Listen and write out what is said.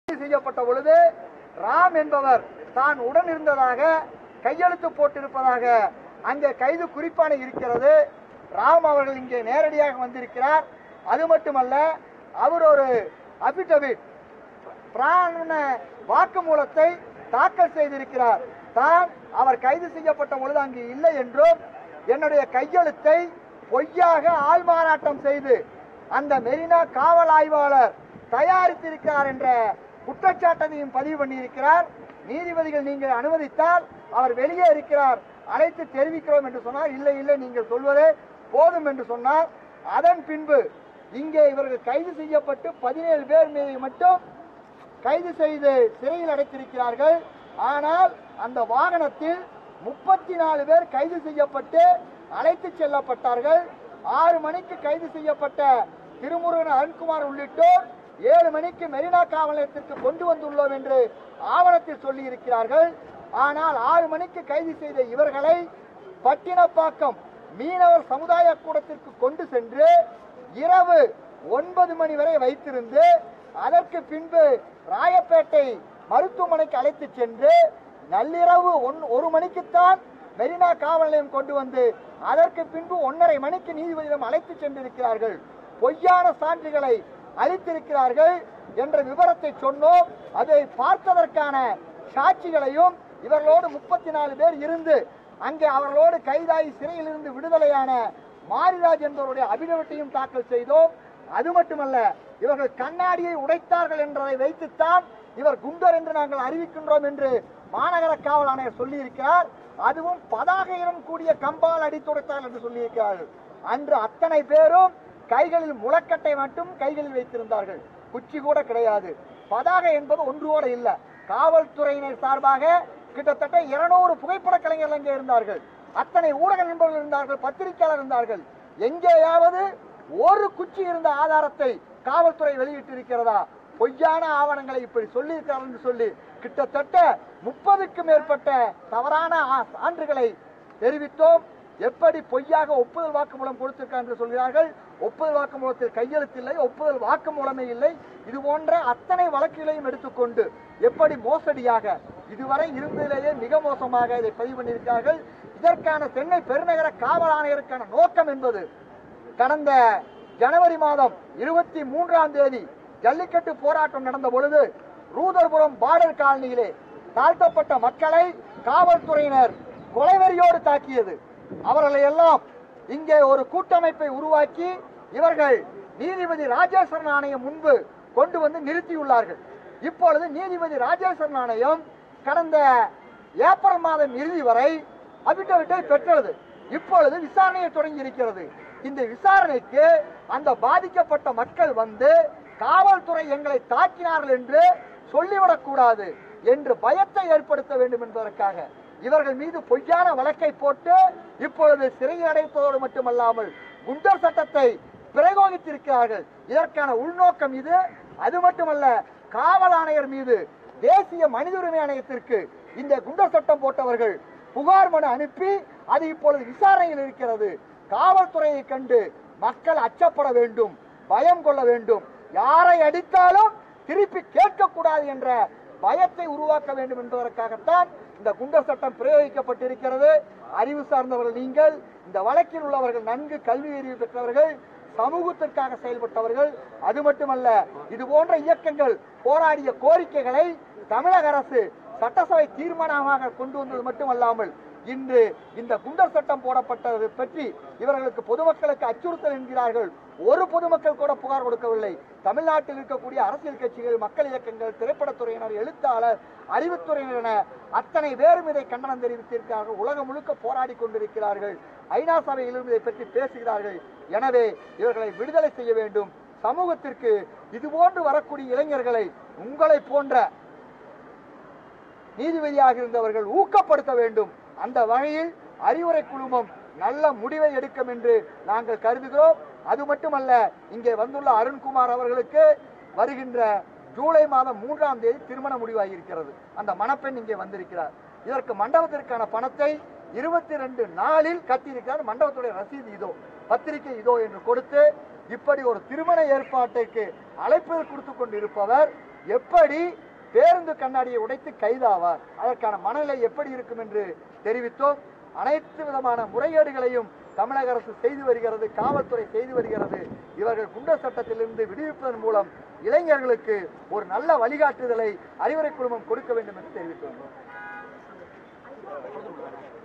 செய்யப்பட்ட பொழுது ராம் என்பவர் தான் உடன் இருந்ததாக கையெழுத்து போட்டிருப்பதாக அங்கே கைது குறிப்பான இருக்கிறது ராம் அவர்கள் இங்கே நேரடியாக வந்திருக்கிறார் அது மட்டுமல்ல அவர் ஒரு அபிடவிட் பிராண வாக்குமூலத்தை தாக்கல் செய்திருக்கிறார் தான் அவர் கைது செய்யப்பட்ட பொழுது அங்கு இல்லை என்றும் என்னுடைய கையெழுத்தை பொய்யாக ஆள்மாறாட்டம் செய்து அந்த மெரினா காவல் ஆய்வாளர் தயாரித்திருக்கிறார் என்ற குற்றச்சாட்டையும் பதிவு பண்ணியிருக்கிறார் நீதிபதிகள் நீங்கள் அனுமதித்தால் அவர் வெளியே இருக்கிறார் அழைத்து தெரிவிக்கிறோம் என்று சொன்னார் இல்லை இல்லை நீங்கள் சொல்வதே போதும் என்று சொன்னார் அதன் பின்பு இங்கே இவர்கள் கைது செய்யப்பட்டு பதினேழு பேர் மீது மட்டும் கைது செய்து சிறையில் அடைத்திருக்கிறார்கள் ஆனால் அந்த வாகனத்தில் முப்பத்தி நாலு பேர் கைது செய்யப்பட்டு அழைத்து செல்லப்பட்டார்கள் ஆறு மணிக்கு கைது செய்யப்பட்ட திருமுருகன் அருண்குமார் உள்ளிட்டோர் ஏழு மணிக்கு மெரினா காவல் நிலையத்திற்கு கொண்டு வந்துள்ளோம் என்று ஆவணத்தில் சொல்லி இருக்கிறார்கள் ஆனால் ஆறு மணிக்கு கைது செய்த இவர்களை பட்டினப்பாக்கம் மீனவர் சமுதாய கூடத்திற்கு கொண்டு சென்று இரவு ஒன்பது மணி வரை வைத்திருந்து அதற்கு பின்பு ராயப்பேட்டை மருத்துவமனைக்கு அழைத்து சென்று நள்ளிரவு ஒன் ஒரு மணிக்குத்தான் மெரினா காவல் நிலையம் கொண்டு வந்து அதற்கு பின்பு ஒன்றரை மணிக்கு நீதிபதியிடம் அழைத்து சென்றிருக்கிறார்கள் பொய்யான சான்றுகளை அளித்திருக்கிறார்கள் என்ற விவரத்தை சொன்னோம் அதை பார்த்ததற்கான சாட்சிகளையும் இவர்களோடு முப்பத்தி நாலு பேர் இருந்து அங்கே அவர்களோடு கைதாகி சிறையில் இருந்து விடுதலையான மாரிராஜ் என்பவருடைய அபிடவிட்டையும் தாக்கல் செய்தோம் அது மட்டுமல்ல இவர்கள் கண்ணாடியை உடைத்தார்கள் என்றதை வைத்துத்தான் இவர் குண்டர் என்று நாங்கள் அறிவிக்கின்றோம் என்று மாநகர காவல் ஆணையர் சொல்லியிருக்கிறார் அதுவும் பதாகையுடன் கூடிய கம்பால் அடித்துடைத்தார்கள் என்று சொல்லியிருக்கிறார்கள் அன்று அத்தனை பேரும் கைகளில் முளக்கட்டை மட்டும் கைகளில் வைத்திருந்தார்கள் குச்சி கூட கிடையாது பதாகை என்பது ஒன்று கூட இல்ல காவல்துறையினர் சார்பாக கிட்டத்தட்ட இருநூறு புகைப்பட கலைஞர்கள் அங்கே இருந்தார்கள் அத்தனை ஊடக நண்பர்கள் இருந்தார்கள் பத்திரிகையாளர் இருந்தார்கள் எங்கேயாவது ஒரு குச்சி இருந்த ஆதாரத்தை காவல்துறை வெளியிட்டிருக்கிறதா பொய்யான ஆவணங்களை இப்படி சொல்லியிருக்கிறார் என்று சொல்லி கிட்டத்தட்ட முப்பதுக்கும் மேற்பட்ட தவறான ஆ- சான்றுகளை தெரிவித்தோம் எப்படி பொய்யாக ஒப்புதல் வாக்குமூலம் கொடுத்திருக்கார் என்று சொல்கிறார்கள் ஒப்புதல் வாக்குமூலத்தில் கையெழுத்தில்லை ஒப்புதல் வாக்குமூலமே இல்லை இது போன்ற அத்தனை வழக்குகளையும் எடுத்துக்கொண்டு எப்படி மோசடியாக இதுவரை இருந்ததிலேயே மிக மோசமாக இதை பதிவு பண்ணியிருக்கிறார்கள் இதற்கான சென்னை பெருநகர காவல் ஆணையருக்கான நோக்கம் என்பது கடந்த ஜனவரி மாதம் இருபத்தி மூன்றாம் தேதி ஜல்லிக்கட்டு போராட்டம் நடந்த பொழுது ரூதர்புரம் பார்டர் காலனியிலே தாழ்த்தப்பட்ட மக்களை காவல்துறையினர் கொலைவெறியோடு தாக்கியது அவர்களை எல்லாம் இங்கே ஒரு கூட்டமைப்பை உருவாக்கி இவர்கள் நீதிபதி ராஜேஸ்வரன் ஆணையம் முன்பு கொண்டு வந்து நிறுத்தியுள்ளார்கள் இப்பொழுது நீதிபதி ராஜேஸ்வரன் ஆணையம் கடந்த ஏப்ரல் மாதம் இறுதி வரை அபிடவிட்டை பெற்றது இப்பொழுது விசாரணையை தொடங்கி இருக்கிறது இந்த விசாரணைக்கு அந்த பாதிக்கப்பட்ட மக்கள் வந்து காவல்துறை எங்களை தாக்கினார்கள் என்று சொல்லிவிடக் கூடாது என்று பயத்தை ஏற்படுத்த வேண்டும் என்பதற்காக இவர்கள் மீது பொய்யான வழக்கை போட்டு இப்பொழுது சிறையில் அடைப்பதோடு மட்டுமல்லாமல் குண்டர் சட்டத்தை பிரயோகித்திருக்கிறார்கள் இதற்கான உள்நோக்கம் இது அது மட்டுமல்ல காவல் ஆணையர் மீது தேசிய மனித உரிமை ஆணையத்திற்கு இந்த குண்டர் சட்டம் போட்டவர்கள் புகார் மனு அனுப்பி அது இப்பொழுது விசாரணையில் இருக்கிறது காவல்துறையை கண்டு மக்கள் அச்சப்பட வேண்டும் பயம் கொள்ள வேண்டும் யாரை அடித்தாலும் திருப்பி கேட்கக்கூடாது என்ற பயத்தை உருவாக்க வேண்டும் என்பதற்காகத்தான் இந்த குண்டர் சட்டம் பிரயோகிக்கப்பட்டிருக்கிறது அறிவு சார்ந்தவர்கள் நீங்கள் இந்த வழக்கில் உள்ளவர்கள் நன்கு கல்வி அறிவு பெற்றவர்கள் சமூகத்திற்காக செயல்பட்டவர்கள் அது மட்டுமல்ல இது போன்ற இயக்கங்கள் போராடிய கோரிக்கைகளை தமிழக அரசு சட்டசபை தீர்மானமாக கொண்டு வந்தது மட்டுமல்லாமல் இன்று இந்த குண்டர் சட்டம் போடப்பட்டது பற்றி இவர்களுக்கு பொதுமக்களுக்கு அச்சுறுத்தல் என்கிறார்கள் ஒரு பொதுமக்கள் கூட புகார் கொடுக்கவில்லை தமிழ்நாட்டில் இருக்கக்கூடிய அரசியல் கட்சிகள் மக்கள் இயக்கங்கள் திரைப்படத்துறையினர் எழுத்தாளர் அறிவுத்துறையினர் என அத்தனை பேரும் இதை கண்டனம் தெரிவித்திருக்கிறார்கள் உலகம் முழுக்க போராடி கொண்டிருக்கிறார்கள் ஐநா சபையிலும் இதை பற்றி பேசுகிறார்கள் எனவே இவர்களை விடுதலை செய்ய வேண்டும் சமூகத்திற்கு இதுபோன்று வரக்கூடிய இளைஞர்களை உங்களை போன்ற நீதிபதியாக இருந்தவர்கள் ஊக்கப்படுத்த வேண்டும் அந்த வகையில் அறிவுரை குழுமம் நல்ல முடிவை எடுக்கும் என்று நாங்கள் கருதுகிறோம் அது மட்டுமல்ல இங்கே வந்துள்ள அருண்குமார் அவர்களுக்கு வருகின்ற ஜூலை மாதம் மூன்றாம் தேதி திருமண முடிவாகி இருக்கிறது அந்த மணப்பெண் இங்கே வந்திருக்கிறார் இதற்கு மண்டபத்திற்கான பணத்தை இருபத்தி ரெண்டு நாளில் கட்டியிருக்கிறார் மண்டபத்துடைய ரசீது இதோ பத்திரிகை இதோ என்று கொடுத்து இப்படி ஒரு திருமண ஏற்பாட்டிற்கு அழைப்பு கொடுத்து கொண்டிருப்பவர் எப்படி பேருந்து கண்ணாடியை உடைத்து கைதாவார் அதற்கான மனநிலை எப்படி இருக்கும் என்று தெரிவித்தோம் அனைத்து விதமான முறைகேடுகளையும் தமிழக அரசு செய்து வருகிறது காவல்துறை செய்து வருகிறது இவர்கள் குண்டர் சட்டத்திலிருந்து விடுவிப்பதன் மூலம் இளைஞர்களுக்கு ஒரு நல்ல வழிகாட்டுதலை அறிவுரை குழுமம் கொடுக்க வேண்டும் என்று தெரிவித்துள்ளோம்